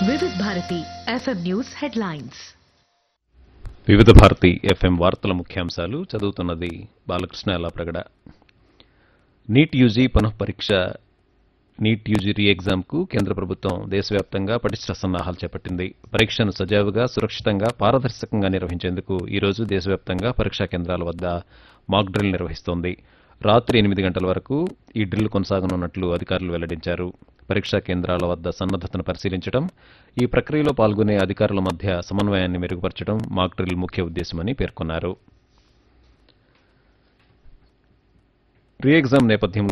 వివిధ Bharati FM news headlines వివిధ Bharati FM వార్తల ముఖ్యాంశాలు చదువుతున్నది బాలకృష్ణ ఎలాప్రగడ నీట్ యూజీ పునఃపరీక్ష నీట్ యూజీ రీ ఎగ్జామ్కు కేంద్ర ప్రభుత్వం దేశవ్యాప్తంగా పటిష్ట సన్నాహాలు చేపట్టింది పరీక్షను సజావుగా సురక్షితంగా పారదర్శకంగా నిర్వహించేందుకు ఈరోజు దేశవ్యాప్తంగా పరీక్షా కేంద్రాల వద్ద మాక్ డ్రిల్ నిర్వహిస్తోంది రాత్రి ఎనిమిది గంటల వరకు ఈ డ్రిల్ కొనసాగనున్నట్లు అధికారులు వెల్లడించారు పరీక్షా కేంద్రాల వద్ద సన్నద్దతను పరిశీలించడం ఈ ప్రక్రియలో పాల్గొనే అధికారుల మధ్య సమన్వయాన్ని మెరుగుపరచడం మాక్ డ్రిల్ ముఖ్య ఉద్దేశమని పేర్కొన్నారు రీ ఎగ్జామ్ నేపథ్యంలో